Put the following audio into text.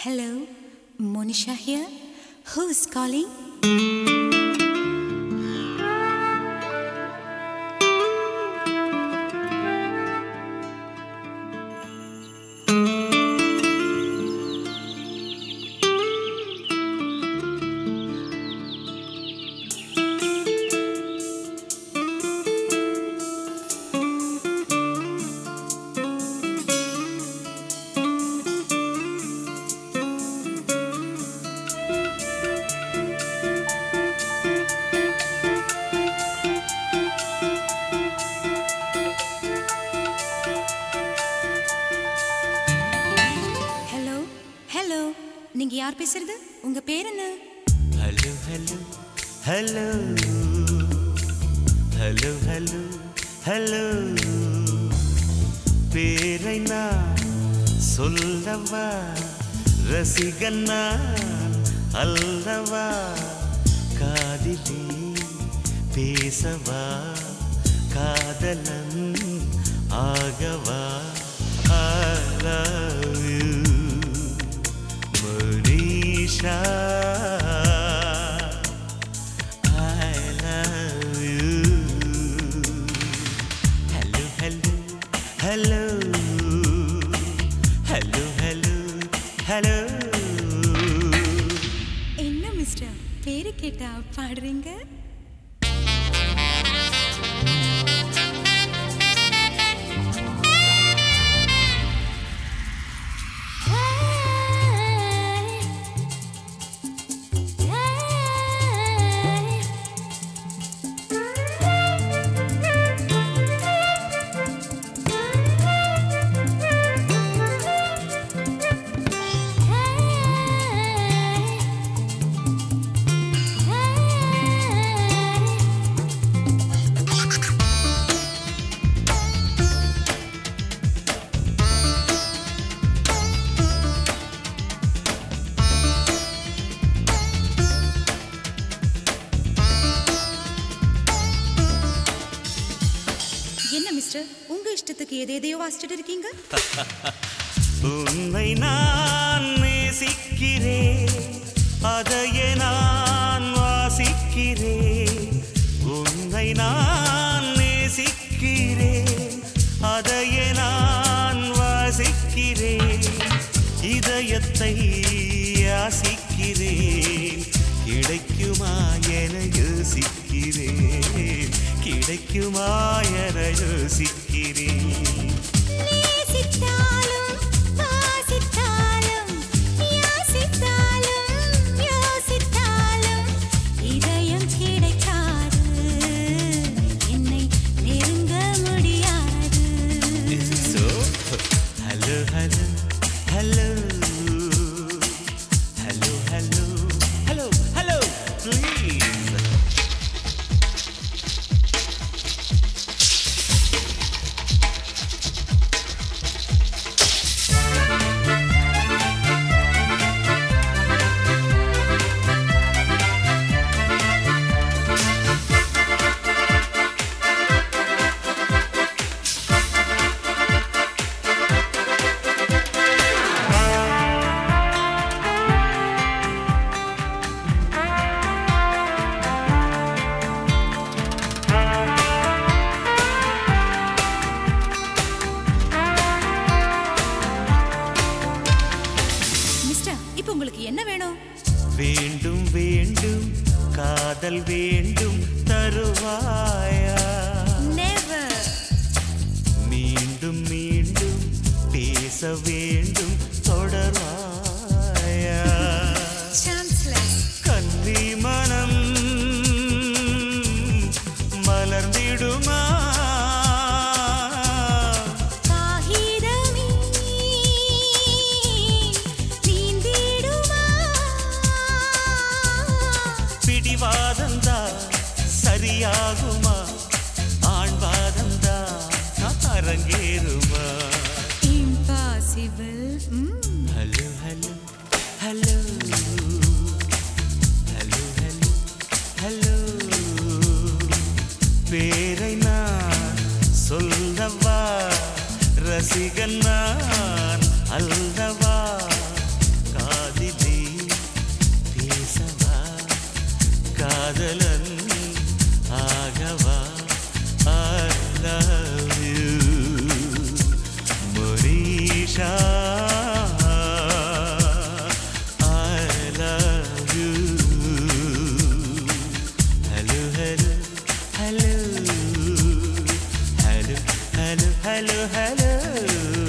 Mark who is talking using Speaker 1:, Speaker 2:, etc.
Speaker 1: Hello, Monisha here. Who's calling? Hello hello நீங்க யார் பேசுறது உங்க பேர் என்ன
Speaker 2: hello hello hello hello hello hello பேரை நான் சொல்லவா ரசிகன் நான் அல்லவா காதிலே பேசவா காதலன் ஆகவா I love you Manisha I love you Hello, hello, hello Hello, hello, hello
Speaker 1: என்ன மிஸ்டர் பேரு கேட்டா பாடுறீங்க என்ன மிஸ்டர் உங்க இஷ்டத்துக்கு எதை எதையோ வாசிச்சுட்டு இருக்கீங்க
Speaker 2: உன்னை நான் நேசிக்கிறேன் அதையே நான் வாசிக்கிறேன் உன்னை நான் நேசிக்கிறேன் அதையே நான் வாசிக்கிறேன் இதயத்தை யாசிக்கிறேன் கிடைக்குமா என யோசிக்கிறேன் கிடைக்குமா என யோசிக்கிறேன்
Speaker 1: நேசித்தாலும் வாசித்தாலும் யாசித்தாலும் யோசித்தாலும் இதயம் கிடைக்காது என்னை நெருங்க முடியாது
Speaker 2: Is it so? Hello, hello, hello. Hello, hello, hello, hello, please.
Speaker 1: Mister இப்போ உங்களுக்கு என்ன வேணும்
Speaker 2: வேண்டும் வேண்டும் காதல் வேண்டும் தருவாயா
Speaker 1: நெவர்
Speaker 2: மீண்டும் மீண்டும் பேச வேண்டும் தொடர்வாயா
Speaker 1: சான்ஸ்லெஸ்
Speaker 2: கல்வி மனம் மலர்ந்திடுமா
Speaker 1: காகிதமே நீந்திடுமா
Speaker 2: பிடிவாதந்தா சரியாகுமா ஆண்பாதந்தா அரங்கேறுமா
Speaker 1: impossible
Speaker 2: hello hello hello hello hello hello பேரை நான் சொல்லவா ரசிகன் நான் அல்லவா கா ஹலோ